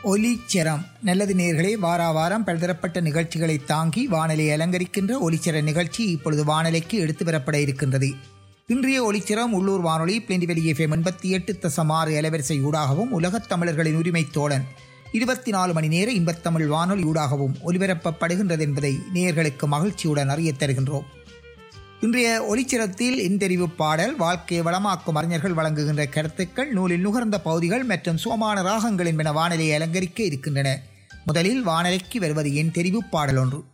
ஒலிச்சரம் நல்லது நேர்களே வாரா வாரம் பல்தரப்பட்ட நிகழ்ச்சிகளை தாங்கி வானலை அலங்கரிக்கின்ற ஒலிச்சர நிகழ்ச்சி இப்பொழுது வானலைக்கு எடுத்து வரப்பட இருக்கின்றது இன்றைய ஒலிச்சிரம் உள்ளூர் வானொலி பிளெண்டிவெளி எஃப்எம் எண்பத்தி எட்டு தசம் ஆறு அலைவரிசை ஊடாகவும் உலகத் தமிழர்களின் உரிமை தோழன் இருபத்தி நாலு மணி நேர இன்பத்தமிழ் வானொலி ஊடாகவும் ஒலிபரப்பப்படுகின்றது என்பதை நேயர்களுக்கு மகிழ்ச்சியுடன் அறியத் தருகின்றோம் இன்றைய ஒலிச்சிரத்தில் இந்தெரிவு பாடல் வாழ்க்கையை வளமாக்கும் அறிஞர்கள் வழங்குகின்ற கருத்துக்கள் நூலில் நுகர்ந்த பகுதிகள் மற்றும் சோமான ராகங்கள் என்பன வானொலியை அலங்கரிக்க இருக்கின்றன முதலில் வானொலிக்கு வருவது என் தெரிவு பாடல் ஒன்று